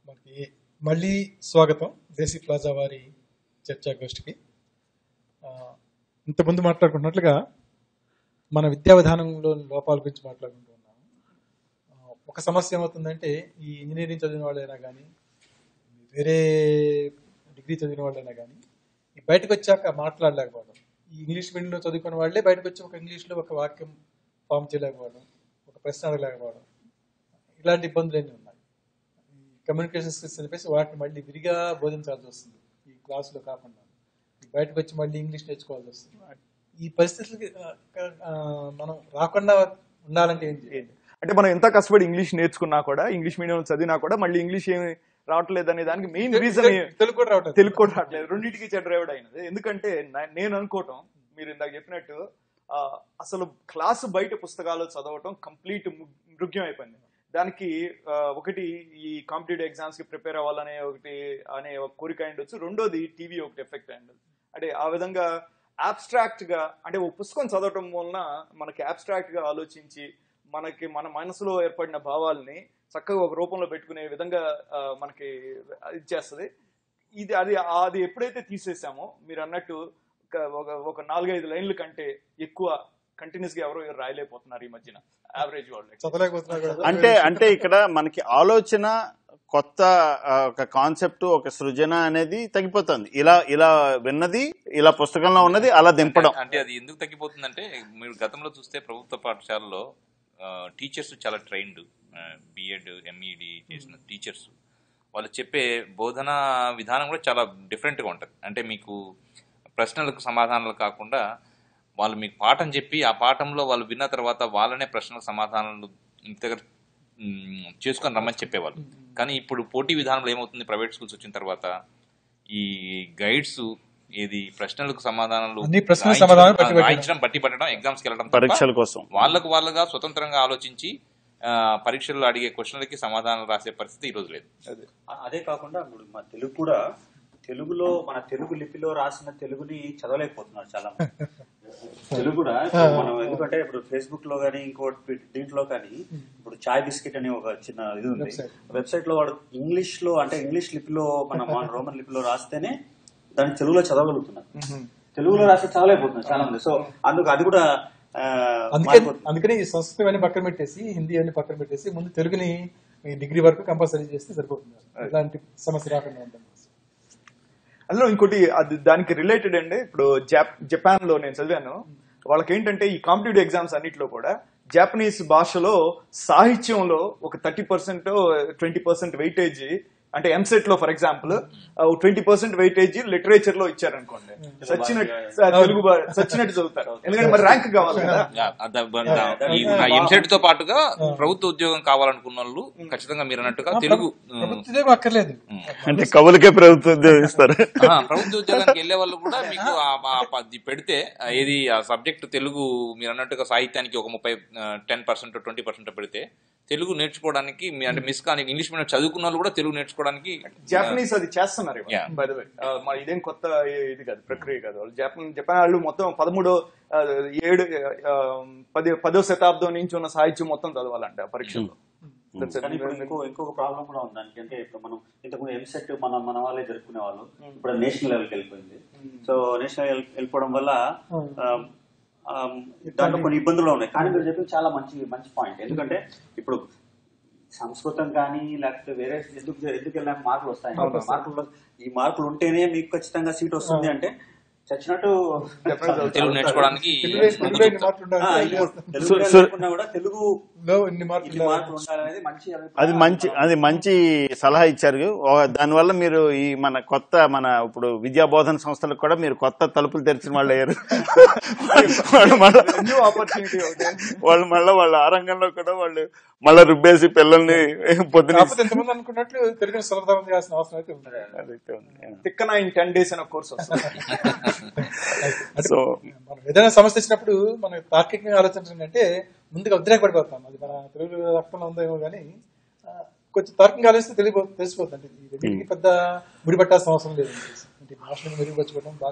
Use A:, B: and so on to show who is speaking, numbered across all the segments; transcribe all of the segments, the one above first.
A: మనకి మళ్ళీ స్వాగతం దేశీ ప్లాజా వారి చర్చాగోష్ఠికి ఆ, ఇంతకుముందు మాట్లాడుకున్నట్లుగా మన విద్యా విధానంలో లోపాల గురించి మాట్లాడుకుంటూ ఉన్నాము ఆ, ఒక సమస్య ఏమవుతుందంటే ఈ ఇంజనీరింగ్ చదివిన వాళ్ళైనా కానీ వేరే డిగ్రీ చదివిన వాళ్ళైనా కానీ ఈ బయటకు వచ్చాక మాట్లాడలేకపోవడం ఈ ఇంగ్లీష్ మీడియంలో చదువుకున్న వాళ్ళే బయటకు వచ్చి ఒక ఇంగ్లీష్లో ఒక వాక్యం ఫామ్ చేయలేకపోవడం ఒక ప్రశ్న అడగలేకపోవడం ఇలాంటి ఇబ్బందులు ఎన్ని ఉన్నాయి ఈ కమ్యూనికేషన్ స్కిల్స్ అని చెప్పేసి వాటిని మళ్ళీ విరిగా బోధించాల్సి వస్తుంది ఈ క్లాసులో కాకుండా ఈ బయటకు వచ్చి మళ్ళీ ఇంగ్లీష్ నేర్చుకోవాల్సి వస్తుంది ఈ పరిస్థితులకి ఆ, ఆ, మనం రాకుండా ఉండాలంటే ఏం చేయాలి
B: అంటే మనం ఎంత కష్టపడి ఇంగ్లీష్ నేర్చుకున్నా కూడా ఇంగ్లీష్ మీడియం చదివినా కూడా మళ్ళీ ఇంగ్లీష్ ఏమి రావట్లేదు అనే దానికి మెయిన్ రీజన్
A: తెలుగు కూడా రావట్లేదు
B: తెలుగు కూడా రావట్లేదు రెండింటికి చెడ్రైవడ్ అయినది ఎందుకంటే నా- నేను అనుకోవటం మీరు ఇందాక చెప్పినట్టు ఆ, అసలు క్లాసు బయట పుస్తకాలు చదవటం కంప్లీట్ మృగ్యం అయిపోయింది దానికి ఆ, ఒకటి ఈ కాంపిటేటివ్ ఎగ్జామ్స్ కి ప్రిపేర్ అవ్వాలనే ఒకటి అనే ఒక కోరిక అయ్యుండొచ్చు రెండోది టీవీ ఒకటి ఎఫెక్ట్ అయ్యిండదు అంటే ఆ విధంగా అబ్స్ట్రాక్ట్ గా అంటే ఒక పుస్తకం చదవటం వలన మనకి అబ్స్ట్రాక్ట్ గా ఆలోచించి మనకి మన మనసులో ఏర్పడిన భావాల్ని చక్కగా ఒక రూపంలో పెట్టుకునే విధంగా ఆ, మనకి ఇచ్చేస్తుంది ఇది అది అది ఎప్పుడైతే తీసేసామో మీరు అన్నట్టు ఒక- ఒక ఒక నాలుగైదు లైన్ల కంటే ఎక్కువ కంటిన్యూస్ గా ఎవరో రాయలేకపోతున్నారు ఈ మధ్యన యావరేజ్ వాళ్ళు
A: చదవలేకపోతున్నా కూడా
C: అంటే అంటే ఇక్కడ మనకి ఆలోచన కొత్త ఆ, ఒక కాన్సెప్ట్ ఒక సృజన అనేది తగ్గిపోతుంది ఇలా ఇలా విన్నది ఇలా పుస్తకంలో ఉన్నది అలా దింపడం
D: అంటే అది ఎందుకు తగ్గిపోతుందంటే మీరు గతంలో చూస్తే ప్రభుత్వ పాఠశాలలో టీచర్స్ చాలా ట్రైన్డ్ బిఎడ్ ఎంఈడి చేసిన టీచర్స్ వాళ్ళు చెప్పే బోధన విధానం కూడా చాలా డిఫరెంట్గా ఉంటుంది అంటే మీకు ప్రశ్నలకు సమాధానాలు కాకుండా వాళ్ళు మీకు పాఠం చెప్పి ఆ పాఠంలో వాళ్ళు విన్న తర్వాత వాళ్ళనే ప్రశ్నలకు సమాధానాలు ఇంటి దగ్గర మ్, చేసుకొని రమ్మని చెప్పేవాళ్ళు కానీ ఇప్పుడు పోటీ విధానంలో ఏమవుతుంది ప్రైవేట్ స్కూల్స్ వచ్చిన తర్వాత ఈ గైడ్స్ ఏది ప్రశ్నలకు సమాధానాలు
A: అన్ని ప్రశ్నలకు
D: రాయించడం-
A: సమాధానాలు బట్టి పెట్టడం.
D: రాయించడం బట్టి పట్టడం ఎగ్జామ్స్కి వెళ్ళడం తప్ప
C: పరీక్షల కోసం
D: వాళ్ళకు వాళ్ళగా స్వతంత్రంగా ఆలోచించి ఆ, పరీక్షల్లో అడిగే క్వశ్చన్లకి సమాధానాలు రాసే పరిస్థితి ఈ రోజు లేదు
E: అ- అదే కాకుండా ఇప్పుడు మన తెలుగు కూడా తెలుగులో మన తెలుగు లిపిలో రాసిన తెలుగుని చదవలేకపోతున్నారు చాలా మంది తెలుగు కూడా ఇప్పుడు మనం ఎందుకంటే ఇప్పుడు ఫేస్బుక్ లో కానీ ఇంకోటి దీంట్లో కానీ ఇప్పుడు చాయ్ బిస్కెట్ అని ఒక చిన్న ఇది ఉంది
A: Website.
E: వెబ్సైట్ లో వాడు ఇంగ్లీష్ లో అంటే ఇంగ్లీష్ లిపిలో మన మన రోమన్ లిపిలో రాస్తేనే దాన్ని తెలుగులో చదవగలుగుతున్నారు తెలుగులో రాస్తే చదవలేకపోతున్నారు చాలా మంది సో అందుకు అది కూడా ఆ,
A: అందుకని
E: మారిపోతుంది.
A: అందుకని ఈ సంస్కృతం అన్ని పక్కన పెట్టేసి హిందీ అన్ని పక్కన పెట్టేసి ముందు తెలుగుని ఈ డిగ్రీ వరకు కంపల్సరీ చేస్తే సరిపోతుంది ఇలాంటి సమస్య రాకుండా ఉంటుంది
B: అందులో ఇంకోటి అది దానికి రిలేటెడ్ అండి ఇప్పుడు జాప్ జపాన్ లో నేను చదివాను వాళ్ళకి ఏంటంటే ఈ కాంపిటేటివ్ ఎగ్జామ్స్ అన్నిట్లో కూడా జాపనీస్ భాషలో సాహిత్యంలో ఒక thirty percent twenty percent weightage అంటే ఎంసెట్ లో for example twenty percent weightage literature లో ఇచ్చారనుకోండి సచ్చినట్టు తెలుగు బా- సచ్చినట్టు చదువుతారు ఎందుకంటే మరి ర్యాంక్ కావాలి కదా
D: యా, అద- బ- ఈ ఎంసెట్ తో పాటుగా ప్రభుత్వ ఉద్యోగం కావాలనుకున్న వాళ్ళు ఖచ్చితంగా మీరు అన్నట్టుగా తెలుగు ఉమ్,
A: ప్రభుత్వ ఉద్యోగం అక్కర్లేదు
C: అంటే కవులకే ప్రభుత్వం ఉద్యోగిస్తారు
D: ఆ, ప్రభుత్వ ఉద్యోగానికి వెళ్లే వాళ్ళు కూడా మీకు ఆ- ఆ పది పెడితే ఆ, ఏది ఆ సబ్జెక్ట్ తెలుగు మీరు అన్నట్టుగా సాహిత్యానికి ఒక ముప్పై టెన్ పర్సెంట్ ట్వంటీ పర్సెంట్ పెడితే తెలుగు నేర్చుకోవడానికి మీ అంటే మిస్ కానీ ఇంగ్లీష్ మీడియం చదువుకున్న వాళ్ళు కూడా తెలుగు నేర్చుకోవడానికి
B: జాపనీస్ అది చేస్తున్నారు ఇవాళ,
D: Yeah.
B: by the way. ఆ, మా ఇదేం కొత్త ఏ- ఇది కాదు ప్రక్రియ కాదు వాళ్ళు జపాన్ జపాన్ వాళ్ళు మొత్తం పదమూడో ఆ, ఏడు ఆ, పది పదో శతాబ్దం నుంచి ఉన్న సాహిత్యం మొత్తం చదవాలంట ఆ పరీక్షల్లో That's it.
E: కానీ ఇప్పుడు ఇంకో ఇంకొక ప్రాబ్లం కూడా ఉంది దానికి అంటే ఇప్పుడు మనం ఇంతకుముందు ఎంసెట్ మన మన వాళ్ళే జరుపుకునే వాళ్ళు ఇప్పుడు నేషనల్ లెవెల్కి వెళ్ళిపోయింది సో నేషనల్ లెవెల్ వెళ్ళిపోవడం వల్ల ఆ, ఆ, దాంట్లో కొన్ని ఇబ్బందులు ఉన్నాయి కానీ మీరు చెప్పింది చాలా మంచి మంచి పాయింట్ ఎందుకంటే ఇప్పుడు సంస్కృతం కానీ లేకపోతే వేరే ఎందుకు ఎందుకు వెళ్ళినా మార్కులు వస్తాయి మార్కులు ఈ మార్కులు ఉంటేనే మీకు ఖచ్చితంగా సీట్ వస్తుంది అంటే చచ్చినట్టు
D: తెలుగు నేర్చుకోవడానికి
A: తెలుగులో తెలుగులో ఎన్ని మార్కులు ఉండాలి?
E: ఆ, ఇది తెలుగు
C: సో-
E: లేకున్నా కూడా తెలుగు
A: లో ఎన్ని మార్కులు
E: ఇన్ని
A: ఉండాలి?
E: మార్కులు ఉండాలనేది మంచి అభిప్రాయం.
C: అది మంచి అది మంచి సలహా ఇచ్చారు ఓ- దానివల్ల మీరు ఈ మన కొత్త మన ఇప్పుడు విద్యా బోధన సంస్థలకు కూడా మీరు కొత్త తలుపులు తెరిచిన వాళ్ళు అయ్యారు వాళ్ళు మళ్ళా
B: న్యూ ఆపర్చునిటీ అవుతాయి
C: వాళ్ళు మళ్ళీ వాళ్ళ ఆ రంగంలో కూడా వాళ్ళు మళ్ళా రుబ్బేసి పిల్లల్ని పొద్దున
A: కాకపోతే ఎంతమంది అనుకున్నట్లు తెలుగుని సులభతరం చేయాల్సిన అవసరం అయితే ఉంది
C: అదైతే ఉంది.
B: తిక్కన ఇన్ టెన్ డేస్ అనే కోర్స్ వస్తుంది
C: సో
A: మనం ఏదైనా సమస్య వచ్చినప్పుడు మనం తార్కికంగా ఆలోచించడం అంటే ముందుగా ఉద్రేకపడిపోతాం అది మన తెలుగు రక్తంలో ఉందేమో కానీ ఆ, కొంచెం తార్కికంగా ఆలోచిస్తే తెలియపో తెలిసిపోతుంది అంటే ఈ రెండింటికి పెద్ద ముడిపట్టాల్సిన అవసరం లేదు అంటే భాషను మెరుగుపరచుకోవడం భాషను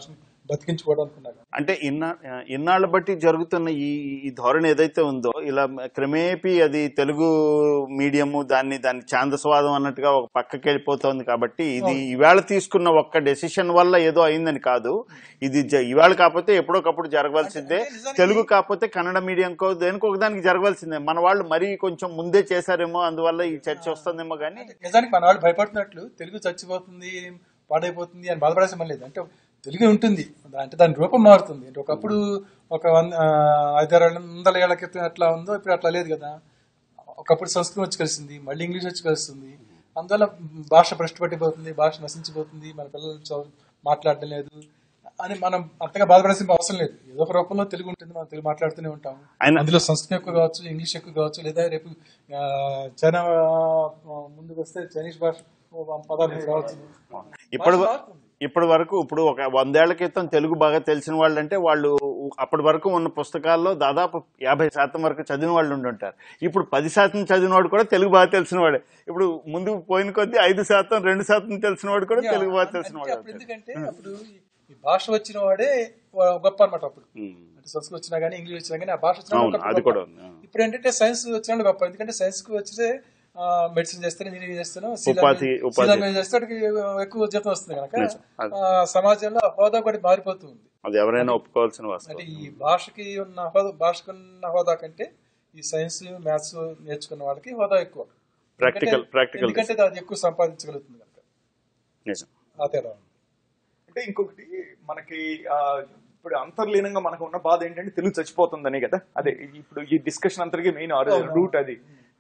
A: బతికించుకోవడానికి ఉన్నా కానీ
C: అంటే ఇన్నా ఇన్నాళ్ళ బట్టి జరుగుతున్న ఈ ఈ ధోరణి ఏదైతే ఉందో ఇలా క్రమేపీ అది తెలుగు మీడియము దాన్ని దాన్ని ఛాందస్వాదం అన్నట్టుగా ఒక పక్కకి వెళ్ళిపోతోంది కాబట్టి ఇది ఇవాళ తీసుకున్న ఒక్క డెసిషన్ వల్ల ఏదో అయిందని కాదు ఇది జ- ఇవాళ కాకపోతే ఎప్పుడోకప్పుడు జరగవలసిందే
A: అంటే నిజానికి-
C: తెలుగు కాకపోతే కన్నడ మీడియంకో దేనికో ఒక దానికి జరగవలసిందే మన వాళ్ళు మరీ కొంచెం ముందే చేశారేమో అందువల్ల ఈ చర్చ వస్తుందేమో కానీ
A: నిజానికి మన వాళ్ళు భయపడుతున్నట్లు తెలుగు చచ్చిపోతుంది పాడైపోతుంది అని బాధపడాల్సిన పని లేదు అంటే తెలుగు ఉంటుంది అంటే దాని రూపం మారుతుంది అంటే ఒకప్పుడు ఒక వంద ఆ, ఐదారు వందల ఏళ్ల క్రితం ఎట్లా ఉందో ఇప్పుడు అట్లా లేదు కదా ఒకప్పుడు సంస్కృతం వచ్చి కలిసింది మళ్ళీ ఇంగ్లీష్ వచ్చి కలుస్తుంది అందువల్ల భాష భ్రష్టుపట్టిపోతుంది భాష నశించిపోతుంది మన పిల్లలు చదువు మాట్లాడడం లేదు అని మనం అంతగా బాధపడాల్సిన అవసరం లేదు ఏదో ఒక రూపంలో తెలుగు ఉంటుంది మనం తెలుగు మాట్లాడుతూనే ఉంటాం
C: ఆయన-
A: అందులో సంస్కృతం ఎక్కువ కావచ్చు ఇంగ్లీష్ ఎక్కువ కావచ్చు లేదా రేపు ఆ, చైనా ఆ, ముందుకు వస్తే చైనీస్ భాష పదాలు రావచ్చు
C: ఇప్పటి
A: భాష
C: వ-
A: మారుతుంది.
C: ఇప్పటి వరకు ఇప్పుడు ఒక వందేళ్ల క్రితం తెలుగు బాగా తెలిసిన వాళ్ళు అంటే వాళ్ళు అప్పటి వరకు ఉన్న పుస్తకాల్లో దాదాపు యాభై శాతం వరకు చదివిన వాళ్ళు ఉండి ఉంటారు ఇప్పుడు పది శాతం చదివిన వాడు కూడా తెలుగు బాగా తెలిసిన వాడే ఇప్పుడు ముందు పోయిన కొద్దీ ఐదు శాతం రెండు శాతం తెలిసిన వాడు కూడా తెలుగు బాగా తెలిసిన
A: అంటే
C: వాడు
A: అప్పుడు
C: అవుతాడు.
A: ఎందుకంటే అప్పుడు ఈ భాష వచ్చిన వాడే వా- గొప్ప అనమాట అప్పుడు
C: ఉమ్.
A: అంటే సంస్కృతం వచ్చినా కానీ ఇంగ్లీష్ వచ్చినా కానీ ఆ భాష వచ్చిన
C: అవును, అది కూడా ఉంది. ఆ.
A: ఇప్పుడు ఏంటంటే సైన్స్ వచ్చిన వాళ్ళు గొప్ప ఎందుకంటే సైన్స్ కు వచ్చితే మెడిసిన్ చేస్తాను ఇంజనీరింగ్ చేస్తాను
C: ఉపాధి- ఉపాధి.
A: చేస్తే వాడికి ఎక్కువ జీతం వస్తుంది కనుక
C: నిజం, అది.
A: ఆ, సమాజంలో ఆ హోదా కూడా మారిపోతుంది
C: అది ఎవరైనా ఒప్పుకోవాల్సిన
A: అంటే
C: వాస్తవం
A: ఈ భాషకి ఉన్న హోదా భాషకు ఉన్న హోదా కంటే ఈ సైన్స్ మ్యాథ్స్ నేర్చుకున్న వాళ్ళకి హోదా ఎక్కువ
C: Practical-
A: ఎందుకంటే-
C: practical
A: ఎందుకంటే అది ఎక్కువ సంపాదించగలుగుతుంది కనుక
C: నిజం
A: ఆ తేడా ఉంది.
B: అంటే ఇంకొకటి మనకి ఆ, ఇప్పుడు అంతర్లీనంగా మనకు ఉన్న బాధ ఏంటంటే తెలుగు చచ్చిపోతుందనే కదా అదే ఇప్పుడు ఈ డిస్కషన్ అంతరికి మెయిన్ రూట్ అది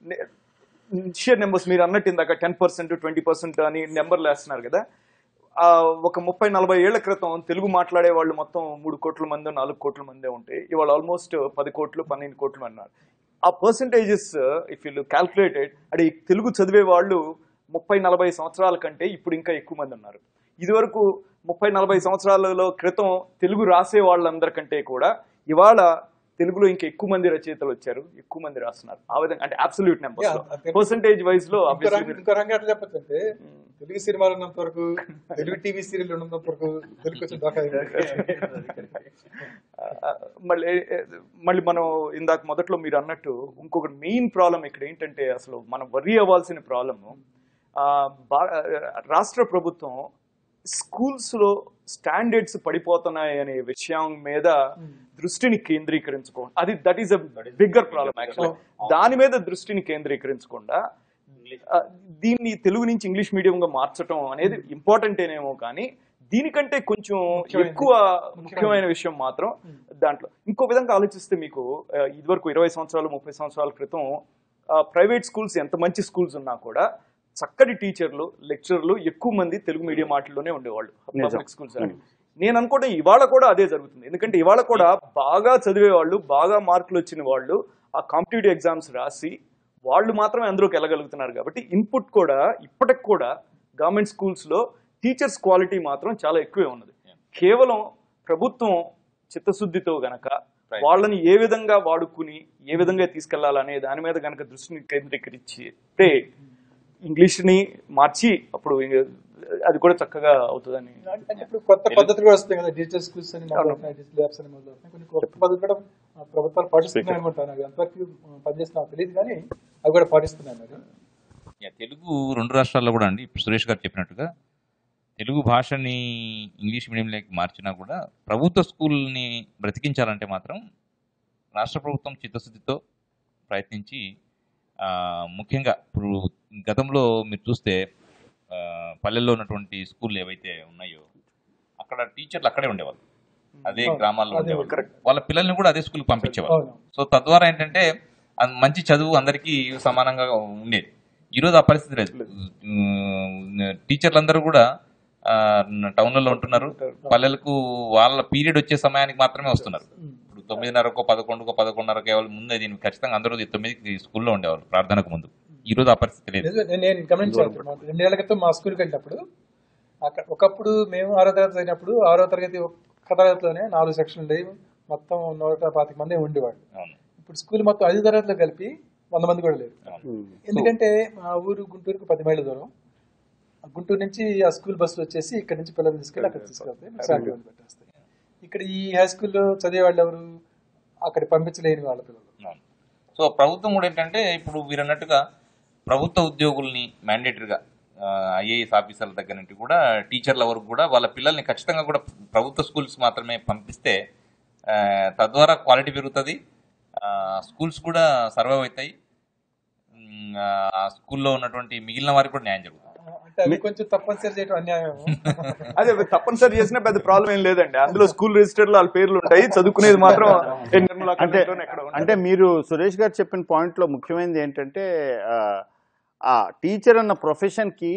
B: షియర్ నెంబర్స్ మీరు అన్నట్టు ఇందాక టెన్ పర్సెంట్ ట్వంటీ పర్సెంట్ అని నెంబర్లు వేస్తున్నారు కదా ఆ, ఒక ముప్పై నలభై ఏళ్ల క్రితం తెలుగు మాట్లాడే వాళ్ళు మొత్తం మూడు కోట్ల మంది నాలుగు కోట్ల మందే ఉంటే ఇవాళ ఆల్మోస్ట్ పది కోట్లు పన్నెండు కోట్లు అన్నారు ఆ పర్సంటేజెస్ ఇఫ్ యూ క్యాల్కులేటెడ్ అంటే ఈ తెలుగు చదివే వాళ్ళు ముప్పై నలభై సంవత్సరాల కంటే ఇప్పుడు ఇంకా ఎక్కువ మంది ఉన్నారు ఇదివరకు ముప్పై నలభై సంవత్సరాలలో క్రితం తెలుగు రాసే వాళ్ళందరికంటే కూడా ఇవాళ తెలుగులో ఇంకా ఎక్కువ మంది రచయితలు వచ్చారు ఎక్కువ మంది రాస్తున్నారు ఆ విధంగా అంటే అబ్సల్యూట్ నెంబర్
A: Yeah, అంతే.
B: పర్సంటేజ్ వైజ్ లో
A: ఇంకో
B: obviously
A: రంగ- ఇంకో రంగం ఎట్లా చెప్పొచ్చంటే తెలుగు సినిమాలు ఉన్నంత వరకు తెలుగు టీవీ సీరియల్ ఉన్నంత వరకు తెలుగు వచ్చిన దాకా
B: ఆ, మళ్ళీ మళ్ళీ మనం ఇందాక మొదట్లో మీరు అన్నట్టు ఇంకొక మెయిన్ ప్రాబ్లం ఇక్కడ ఏంటంటే అసలు మనం వరి అవ్వాల్సిన ప్రాబ్లము రాష్ట్ర ప్రభుత్వం స్కూల్స్ లో స్టాండర్డ్స్ పడిపోతున్నాయి అనే విషయం మీద దృష్టిని కేంద్రీకరించుకో అది that is a bigger problem actually దాని మీద దృష్టిని కేంద్రీకరించకుండా ఆ, దీన్ని తెలుగు నుంచి ఇంగ్లీష్ మీడియం గా మార్చడం అనేది ఇంపార్టెంట్ ఏనేమో కానీ దీనికంటే కొంచెం
A: ముఖ్యమైనది.
B: ఎక్కువ ముఖ్యమైన విషయం మాత్రం దాంట్లో ఇంకో విధంగా ఆలోచిస్తే మీకు ఆ, ఇదివరకు ఇరవై సంవత్సరాలు ముప్పై సంవత్సరాల క్రితం ప్రైవేట్ స్కూల్స్ ఎంత మంచి స్కూల్స్ ఉన్నా కూడా చక్కటి టీచర్లు లెక్చరర్లు ఎక్కువ మంది తెలుగు మీడియం వాటిల్లోనే ఉండేవాళ్ళు పబ్లిక్ స్కూల్స్ అని నేను అనుకోవడం ఇవాళ కూడా అదే జరుగుతుంది ఎందుకంటే ఇవాళ కూడా బాగా చదివే వాళ్ళు బాగా మార్కులు వచ్చిన వాళ్ళు ఆ కాంపిటేటివ్ ఎగ్జామ్స్ రాసి వాళ్ళు మాత్రమే అందులోకి వెళ్ళగలుగుతున్నారు కాబట్టి ఇన్పుట్ కూడా ఇప్పటికి కూడా గవర్నమెంట్ స్కూల్స్ లో టీచర్స్ క్వాలిటీ మాత్రం చాలా ఎక్కువే ఉన్నది కేవలం ప్రభుత్వం చిత్తశుద్ధితో గనక వాళ్ళని ఏ విధంగా వాడుకుని ఏ విధంగా తీసుకెళ్లాలనే దాని మీద గనక దృష్టిని కేంద్రీకరిస్తే ఇంగ్లీష్ ని మార్చి అప్పుడు ఇంగ- అది కూడా చక్కగా అవుతుందని
A: అంటే ఇప్పుడు కొత్త పద్ధతులు కూడా వస్తాయి కదా డిజిటల్ స్కూల్స్ అని మొదలవుతున్నాయి డిజిటల్ యాప్స్ అని మొదలవుతున్నాయి కొన్ని కొత్త పద్ధతులు కూడా ఆ, ప్రభుత్వాలు పాటిస్తున్నాయి అనుకుంటాను అవి ఎంతవరకు పనిచేస్తున్నా తెలియదు కానీ అవి కూడా పాటిస్తున్నాయి మరి
D: యా, తెలుగు రెండు రాష్ట్రాల్లో కూడా అండి ఇప్పుడు సురేష్ గారు చెప్పినట్టుగా తెలుగు భాషని ఇంగ్లీష్ మీడియంలోకి మార్చినా కూడా ప్రభుత్వ స్కూల్ని బ్రతికించాలంటే మాత్రం రాష్ట్ర ప్రభుత్వం చిత్తశుద్ధితో ప్రయత్నించి ఆ, ముఖ్యంగా ఇప్పుడు గతంలో మీరు చూస్తే ఆ, పల్లెల్లో ఉన్నటువంటి స్కూళ్ళు ఏవైతే ఉన్నాయో అక్కడ టీచర్లు అక్కడే ఉండేవాళ్ళు అదే గ్రామాల్లో
A: అదే
D: ఉండేవాళ్ళు వాళ్ళ పిల్లల్ని కూడా అదే స్కూల్కి పంపించేవాళ్ళు
A: అవును
D: సో తద్వారా ఏంటంటే అన్- మంచి చదువు అందరికీ సమానంగా ఉండేది ఈరోజు ఆ పరిస్థితి లేదు ఉమ్, టీచర్లందరూ కూడా ఆ, టౌన్లలో ఉంటున్నారు పల్లెలకు వాళ్ళ పీరియడ్ వచ్చే సమయానికి మాత్రమే వస్తున్నారు ఇప్పుడు తొమ్మిదిన్నరకో పదకొండుకో పదకొండున్నరకో వాళ్ళు ముందే దీనికి ఖచ్చితంగా అందరూ తొమ్మిదికి స్కూల్లో ఉండేవాళ్ళు ప్రార్థనకు ముందు ఈ రోజు ఆ పరిస్థితి లేదు
A: నిజమే. నేను నేను గమనించాను మా రెండేళ్ల క్రితం మా స్కూల్కి వెళ్ళినప్పుడు అక్కడ ఒకప్పుడు మేము ఆరో తరగతి అయినప్పుడు ఆరో తరగతి ఒక్క తరగతిలోనే నాలుగు సెక్షన్లు ఉండేవి మొత్తం నూట పాతిక మంది ఉండేవాళ్ళు
D: అవును
A: ఇప్పుడు స్కూల్ మొత్తం ఐదు తరగతిలో కలిపి వంద మంది కూడా లేరు ఎందుకంటే మా ఊరు గుంటూరుకు పది మైళ్ళ దూరం ఆ గుంటూరు నుంచి ఆ స్కూల్ బస్సులు వచ్చేసి ఇక్కడ నుంచి పిల్లల్ని తీసుకెళ్ళి అక్కడ తీసుకెళ్తాయి శాంతి వాళ్ళు పెట్టేస్తాయి ఇక్కడ ఈ హై స్కూల్లో చదివే వాళ్ళు ఎవరు అక్కడ పంపించలేని వాళ్ళ పిల్లలు
D: అవును. సో ప్రభుత్వం కూడా ఏంటంటే ఇప్పుడు మీరు అన్నట్టుగా ప్రభుత్వ ఉద్యోగుల్ని మ్యాండేటరీగా ఐఏఎస్ ఆఫీసర్ల దగ్గర నుండి కూడా టీచర్ల వరకు కూడా వాళ్ళ పిల్లల్ని ఖచ్చితంగా కూడా ప్రభుత్వ స్కూల్స్ మాత్రమే పంపిస్తే ఆ, తద్వారా క్వాలిటీ పెరుగుతుంది స్కూల్స్ కూడా సర్వైవ్ అవుతాయి ఉమ్, ఆ స్కూల్లో ఉన్నటువంటి మిగిలిన వారికి కూడా న్యాయం జరుగుతుంది
A: అంటే అవి కొంచెం తప్పనిసరి చేయడం అన్యాయం
B: అదే తప్పనిసరి చేసినా పెద్ద ప్రాబ్లం ఏం లేదండి అందులో స్కూల్ రిజిస్టర్ లో వాళ్ళ పేర్లు ఉంటాయి చదువుకునేది మాత్రం ఏ నిర్మలా
C: అంటే
B: కాలేజ్లోనే ఎక్కడో ఉంటుంది.
C: అంటే మీరు సురేష్ గారు చెప్పిన పాయింట్ లో ముఖ్యమైనది ఏంటంటే ఆ, ఆ టీచర్ అన్న ప్రొఫెషన్ కి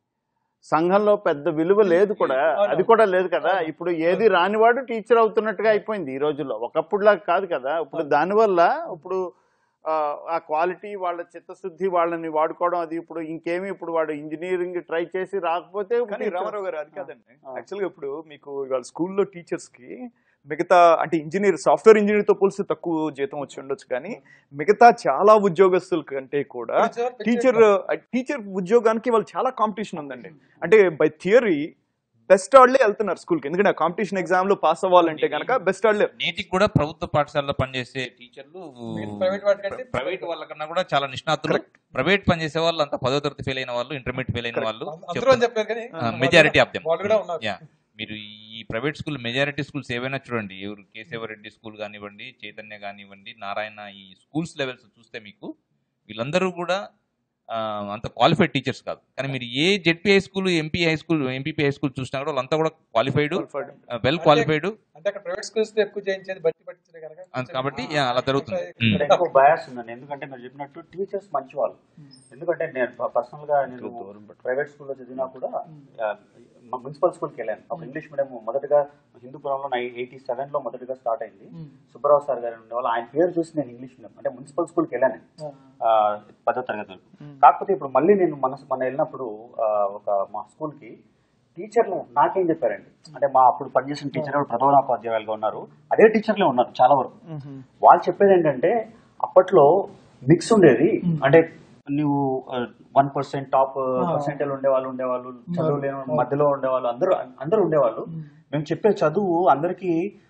C: సంఘంలో పెద్ద విలువ లేదు కూడా అది కూడా లేదు కదా ఇప్పుడు ఏది రానివాడు టీచర్ అవుతున్నట్టుగా అయిపోయింది ఈ రోజుల్లో ఒకప్పుడులా కాదు కదా ఇప్పుడు దానివల్ల ఇప్పుడు ఆ, ఆ క్వాలిటీ వాళ్ళ చిత్తశుద్ధి వాళ్ళని వాడుకోవడం అది ఇప్పుడు ఇంకేమి ఇప్పుడు వాడు ఇంజనీరింగ్ ట్రై చేసి రాకపోతే
B: కానీ రామారావు గారు అది కాదండి యాక్చువల్ గా ఇప్పుడు మీకు ఇవాళ స్కూల్లో టీచర్స్ కి మిగతా అంటే ఇంజనీర్ సాఫ్ట్వేర్ ఇంజనీర్ తో పోలిస్తే తక్కువ జీతం వచ్చి ఉండొచ్చు కానీ మిగతా చాలా ఉద్యోగస్తుల కంటే కూడా టీచర్ టీచర్ ఉద్యోగానికి వాళ్ళు చాలా కాంపిటీషన్ ఉందండి అంటే బై థియరీ బెస్ట్ వాళ్ళే వెళ్తున్నారు స్కూల్కి ఎందుకంటే కాంపిటీషన్ ఎగ్జామ్ లో పాస్ అవ్వాలంటే కనుక బెస్ట్ వాళ్ళే
D: నేటికి కూడా ప్రభుత్వ పాఠశాలలో పనిచేసే టీచర్లు
A: ప్రైవేట్ వాటికంటే
D: ప్రైవేట్ వాళ్ళకన్నా కూడా చాలా నిష్ణాతులు ప్రైవేట్ పనిచేసే వాళ్ళు అంత పదో తరగతి ఫెయిల్ అయిన వాళ్ళు ఇంటర్మీడియట్ ఫెయిల్ అయిన వాళ్ళు
A: అందరూ అని చెప్పారు కానీ
D: మెజారిటీ ఆఫ్ దెమ్
A: వాళ్ళు కూడా ఉన్నారు
D: యా మీరు ఈ ప్రైవేట్ స్కూల్ మెజారిటీ స్కూల్స్ ఏవైనా చూడండి ఎవరు కేశవరెడ్డి స్కూల్ కానివ్వండి చైతన్య కానివ్వండి నారాయణ ఈ స్కూల్స్ లెవెల్స్ చూస్తే మీకు వీళ్ళందరూ కూడా ఆ, అంత క్వాలిఫైడ్ టీచర్స్ కాదు కానీ మీరు ఏ ZP high school MP high school MPP high school చూసినా కూడా వాళ్ళంతా కూడా క్వాలిఫైడ్ వెల్ క్వాలిఫైడ్
A: అంటే అక్కడ ప్రైవేట్ స్కూల్స్ ఎక్కువ చేయించేది బట్టి పట్టించే కనుక
D: కాబట్టి యా, అలా జరుగుతుంది
E: ఇక్కడ
D: ఉమ్.
E: ఎక్కువ బయాస్ ఉందండి ఎందుకంటే మీరు చెప్పినట్టు టీచర్స్ మంచి వాళ్ళు ఎందుకంటే నేను పర్సనల్ గా నేను ప్రైవేట్ స్కూల్లో చదివినా కూడా ఆ, మా మున్సిపల్ స్కూల్కి వెళ్ళాను అప్పుడు ఇంగ్లీష్ మీడియం మొదటగా హిందూపురంలో ఎయిటీ సెవెన్ లో మొదటగా స్టార్ట్ అయింది సుబ్బారావు సార్ గారు ఉండేవాళ్ళు ఆయన పేరు చూసి నేను ఇంగ్లీష్ మీడియం అంటే మున్సిపల్ స్కూల్కి వెళ్ళాను ఆ, పదో తరగతి వరకు కాకపోతే ఇప్పుడు మళ్ళీ నేను మన మన వెళ్ళినప్పుడు ఆ, ఒక మా స్కూల్కి టీచర్లు నాకేం చెప్పారండి అంటే మా అప్పుడు పనిచేసిన టీచర్ ప్రధానోపాధ్యాయులుగా ఉన్నారు అదే టీచర్లే ఉన్నారు చాలా వరకు వాళ్ళు చెప్పేది ఏంటంటే అప్పట్లో మిక్స్ ఉండేది అంటే నువ్వు వన్ పర్సెంట్ టాప్ పర్సెంటేజ్ ఉండేవాళ్ళు ఉండేవాళ్ళు చదువు లేని వాళ్ళు, మధ్యలో ఉండేవాళ్ళు అందరూ అందరూ ఉండేవాళ్ళు మేము చెప్పే చదువు అందరికీ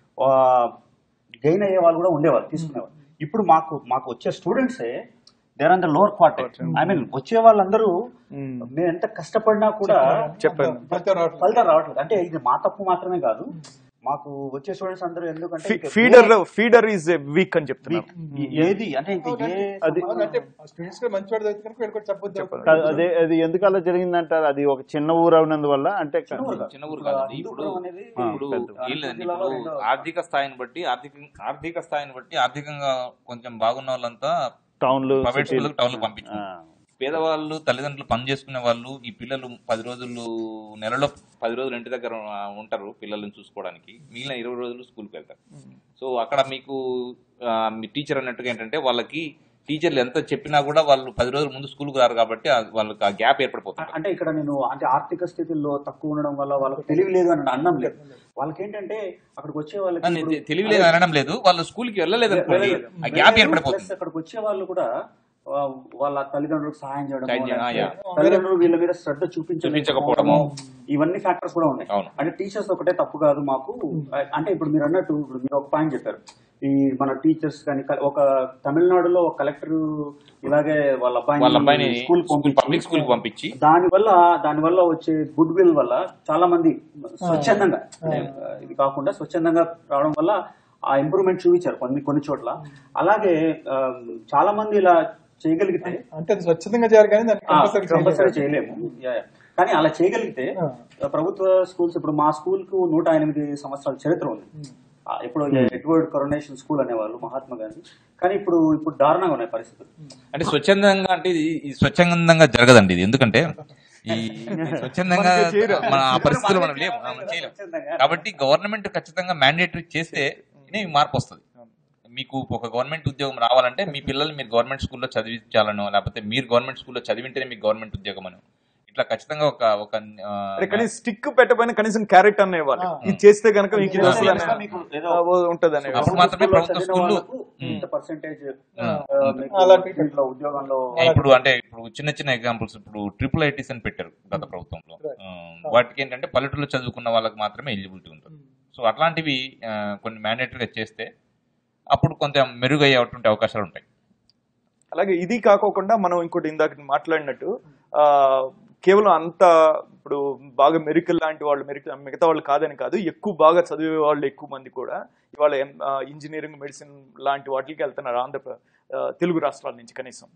E: గెయిన్ అయ్యే వాళ్ళు కూడా ఉండేవాళ్ళు తీసుకునేవాళ్ళు ఇప్పుడు మాకు మాకు వచ్చే స్టూడెంట్సే there on the lower quarter I mean వచ్చే వాళ్ళందరూ మేము ఎంత కష్టపడినా కూడా
B: చెప్పండి.
A: ఫలితం రావట్లేదు.
E: ఫలితం రావట్లేదు అంటే ఇది మా తప్పు మాత్రమే కాదు మాకు వచ్చే స్టూడెంట్స్ అందరూ ఎందుకంటే ఇంకా
B: ఫీడర్ ఫీడర్ ఈజ్ వీక్ అని చెప్తున్నారు
E: ఏ- ఏది అంటే ఇంకా ఏ
B: అది
A: అంటే స్టూడెంట్స్ కూడా మంచి వాడు చదివితే కనుక వీడు కూడా చెప్పొద్దు
C: కాదు, అదే అది ఎందుకు అలా జరిగిందంటారు అది ఒక చిన్న ఊరు అవునందువల్ల అంటే
D: చిన్న ఊరు కాదండి ఇప్పుడు
E: హిందూపురం అనేది
D: ఇప్పుడు ఏం లేదండి
E: జిల్లాలో
D: ఇప్పుడు
E: రెండో-
D: ఆర్థిక స్థాయిని బట్టి ఆర్థిక ఆర్థిక స్థాయిని బట్టి ఆర్థికంగా కొంచెం బాగున్న వాళ్ళంతా
C: టౌన్లు
D: ప్రైవేట్
C: సిటీలు.
D: స్కూళ్ళకి టౌన్లు పంపించారు
C: ఆ.
D: పేదవాళ్ళు తల్లిదండ్రులు పని చేసుకునే వాళ్ళు ఈ పిల్లలు పది రోజులు నెలలో పది రోజులు ఇంటి దగ్గర ఆ, ఉంటారు పిల్లల్ని చూసుకోవడానికి మిగిలిన ఇరవై రోజులు స్కూల్కి వెళ్తారు సో అక్కడ మీకు ఆ, మీ టీచర్ అన్నట్టుగా ఏంటంటే వాళ్ళకి టీచర్లు ఎంత చెప్పినా కూడా వాళ్ళు పది రోజుల ముందు స్కూల్కి రారు కాబట్టి ఆ- వాళ్ళకి ఆ గ్యాప్ ఏర్పడిపోతుంది
E: అంటే ఇక్కడ నేను అంటే ఆర్థిక స్థితిలో తక్కువ ఉండడం వల్ల వాళ్ళకి తెలివి లేదు అని అన్నం లేదు వాళ్ళకి ఏంటంటే అక్కడికి వచ్చే వాళ్ళకి
D: అని
E: ఇప్పుడు-
D: తెలియలేదు అనడం లేదు వాళ్ళు స్కూల్కి వెళ్ళలేదు అనుకోండి ఆ గ్యాప్ ఏర్పడిపోతుంది
E: ప్లస్ అక్కడికి వచ్చే వాళ్ళు కూడా ఆ, వాళ్ళ తల్లిదండ్రులకు సహాయం చేయడం
D: సహాయం చేయడం, ఆ, యా.
E: తల్లిదండ్రులు వీళ్ళ మీద శ్రద్ధ చూపించకపోవడము
D: చూపించకపోవడము.
E: ఇవన్నీ ఫ్యాక్టర్స్ కూడా ఉన్నాయి
D: అవును.
E: అంటే టీచర్స్ ఒకటే తప్పు కాదు మాకు అంటే ఇప్పుడు మీరు అన్నట్టు ఇప్పుడు మీరు ఒక పాయింట్ చెప్పారు ఈ మన టీచర్స్ కానీ క- ఒక తమిళనాడులో ఒక కలెక్టర్ ఇలాగే వాళ్ళ
D: వాళ్ళ అబ్బాయిని
E: స్కూల్
D: పబ్లిక్ స్కూల్ కి పంపించి
E: దాని వల్ల దాని వల్ల వచ్చే గుడ్ విల్ వల్ల చాలా మంది స్వచ్ఛందంగా అంటే, ఇది కాకుండా స్వచ్ఛందంగా రావడం వల్ల ఆ ఇంప్రూవ్మెంట్ చూపించారు కొన్ని కొన్ని చోట్ల అలాగే ఆ, చాలా మంది ఇలా చేయగలిగితే
A: అంటే అది స్వచ్ఛందంగా చేయాలి కానీ దాన్ని కంపల్సరీ
E: కంపల్సరీ చేయలేము యా, యా. కానీ అలా చేయగలిగితే
A: ఆ.
E: ప్రభుత్వ స్కూల్స్ ఇప్పుడు మా స్కూల్ కు నూట ఎనిమిది సంవత్సరాల చరిత్ర ఉంది ఆ, ఇప్పుడు ఎడ్వర్డ్ కరోనేషన్ స్కూల్ అనేవాళ్ళు మహాత్మా గాంధీ కానీ ఇప్పుడు ఇప్పుడు దారుణంగా ఉన్నాయి పరిస్థితులు
D: అంటే స్వచ్ఛందంగా అంటే ఇది ఇది స్వచ్ఛందంగా జరగదండి ఇది ఎందుకంటే ఈ స్వచ్ఛందంగా మన ఆ పరిస్థితులు మనం లేము ఆ, మనం చేయలేము
E: స్వచ్ఛందంగా.
D: కాబట్టి గవర్నమెంట్ ఖచ్చితంగా మ్యాండేటరీ చేస్తే ఇదే మార్పు వస్తుంది మీకు ఒక గవర్నమెంట్ ఉద్యోగం రావాలంటే మీ పిల్లల్ని మీరు గవర్నమెంట్ స్కూల్లో చదివించాలనో లేకపోతే మీరు గవర్నమెంట్ స్కూల్లో చదివింటేనే మీకు గవర్నమెంట్ ఉద్యోగం అని ఇట్లా ఖచ్చితంగా ఒక ఒక ఆ,
B: అంటే కనీసం స్టిక్ పెట్టబోయిన కనీసం క్యారెట్ అనేవాళ్ళు ఇది చేస్తే కనుక మీకు ఇది వస్తుంది
E: చేస్తే మీకు ఏదో
B: ఉంటది అనేవాళ్ళు
D: అప్పుడు మాత్రమే ప్రభుత్వ
E: చదివిన
D: స్కూళ్ళు
E: వాళ్ళకు ఇంత పర్సెంటేజ్
A: అలాంటి
E: దీంట్లో ఉద్యోగంలో
D: ఇప్పుడు అంటే ఇప్పుడు చిన్న చిన్న ఎగ్జాంపుల్స్ ఇప్పుడు ట్రిపుల్ ఐటీస్ అని పెట్టారు గత ప్రభుత్వంలో ఆ, వాటికి ఏంటంటే పల్లెటూరులో చదువుకున్న వాళ్ళకి మాత్రమే ఎలిజిబిలిటీ ఉంటుంది సో అట్లాంటివి ఆ, కొన్ని మ్యాండేటరీగా చేస్తే అప్పుడు కొంచెం మెరుగయ్యేటువంటి అవకాశాలు ఉంటాయి
B: అలాగే ఇది కాకోకుండా మనం ఇంకోటి ఇందాక మాట్లాడినట్టు ఆ, కేవలం అంత ఇప్పుడు బాగా మెరికల్ లాంటి వాళ్ళు మెరికల్ మిగతా వాళ్ళు కాదని కాదు ఎక్కువ బాగా చదివే వాళ్ళు ఎక్కువ మంది కూడా ఇవాళ ఎం- ఆ, ఇంజనీరింగ్ మెడిసిన్ లాంటి వాటికి వెళ్తున్నారు ఆంధ్ర ఆ, తెలుగు రాష్ట్రాల నుంచి కనీసం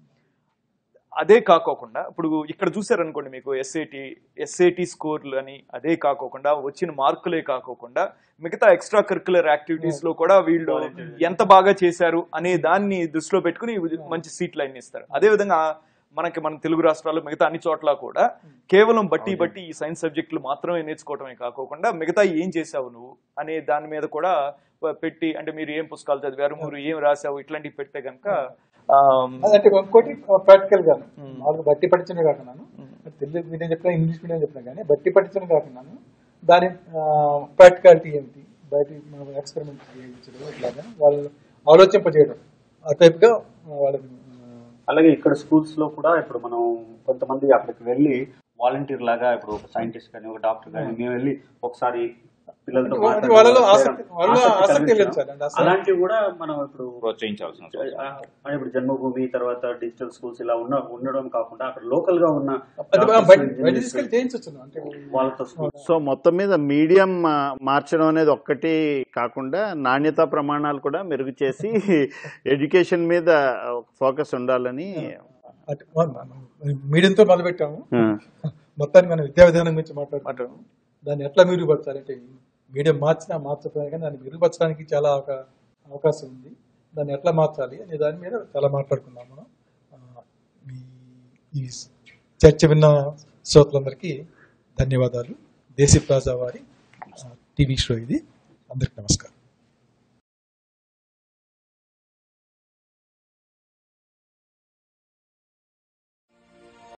B: అదే కాకోకుండా ఇప్పుడు ఇక్కడ చూసారనుకోండి మీకు ఎస్ఏటి ఎస్ఏటి స్కోర్లు అని అదే కాకోకుండా వచ్చిన మార్కులే కాకోకుండా మిగతా ఎక్స్ట్రా కరికులర్ యాక్టివిటీస్ లో కూడా వీళ్ళు ఎంత బాగా చేశారు అనే దాన్ని దృష్టిలో పెట్టుకుని మంచి సీట్ లైన్ ఇస్తారు అదే విధంగా మనకి మన తెలుగు రాష్ట్రాలు మిగతా అన్ని చోట్ల కూడా కేవలం బట్టి బట్టి ఈ సైన్స్ సబ్జెక్టులు మాత్రమే నేర్చుకోవటమే కాకోకుండా మిగతా ఏం చేసావు నువ్వు అనే దాని మీద కూడా పెట్టి అంటే మీరు ఏం పుస్తకాలు చదివారు మీరు ఏం రాసావు ఇట్లాంటివి పెడితే కనుక
A: అదంటే ఇంకోటి ప్రాక్టికల్ గా మామూలుగా బట్టి పట్టించడం కాకున్నాను తెలుగు మీడియం చెప్పినా ఇంగ్లీష్ మీడియం చెప్పినా కానీ బట్టి పట్టించడం కాకున్నాను దాని ప్రాక్టికాలిటీ ఏమిటి బయట మనం ఎక్స్పెరిమెంట్ చేయించడం ఇట్లాగా వాళ్ళు ఆలోచింపజేయడం ఆ టైప్ గా వాళ్ళని
E: అలాగే ఇక్కడ స్కూల్స్ లో కూడా ఇప్పుడు మనం కొంతమంది అక్కడికి వెళ్ళి వాలంటీర్ లాగా ఇప్పుడు ఒక సైంటిస్ట్ కానీ ఒక డాక్టర్ కానీ మేము వెళ్ళి ఒకసారి పిల్లలతో
A: అంటే
E: మాట్లాడి
A: వాళ్ళలో
E: వాళ్ళ
A: ఆసక్తి- వాళ్ళలో ఆసక్తి
E: కలిగించడం.
A: పెంచాలండి. అసలు-
E: అలాంటివి కూడా మనం ఇప్పుడు
D: ప్రోత్సహించాల్సిన అవసరం ఉంది.
E: ఆ, అంటే ఇప్పుడు జన్మభూమి తర్వాత డిజిటల్ స్కూల్స్ ఇలా ఉన్న ఉండడం కాకుండా అక్కడ లోకల్ గా ఉన్న
A: అది
E: doctors,
A: బయట బయట
E: engineers,
A: తీసుకెళ్ళి చేయించవచ్చు అంటే
E: వాళ్ళతో school
C: సో మొత్తం మీద మీడియం ఆ, మార్చడం అనేది ఒక్కటి కాకుండా నాణ్యతా ప్రమాణాలు కూడా మెరుగు చేసి ఎడ్యుకేషన్ మీద ఫోకస్ ఉండాలని
A: అటు మీడియంతో మొదలు పెట్టాము
C: ఆ,
A: మొత్తానికి మనం విద్యా విధానం గురించి మాట్లాడుకుంటాం దాన్ని ఎట్లా మెరుగుపరచాలి అంటే మీడియం మార్చినా మార్చకపోయినా కానీ దాన్ని మెరుగుపరచడానికి చాలా ఒక అవకాశం ఉంది దాన్ని ఎట్లా మార్చాలి అనే దాని మీద చాలా మాట్లాడుకున్నాం మనం ఆ, ఈ- ఈ చర్చ విన్న శ్రోతలందరికీ ధన్యవాదాలు దేశీ ప్లాజా వారి టీవీ షో ఇది అందరికి నమస్కారం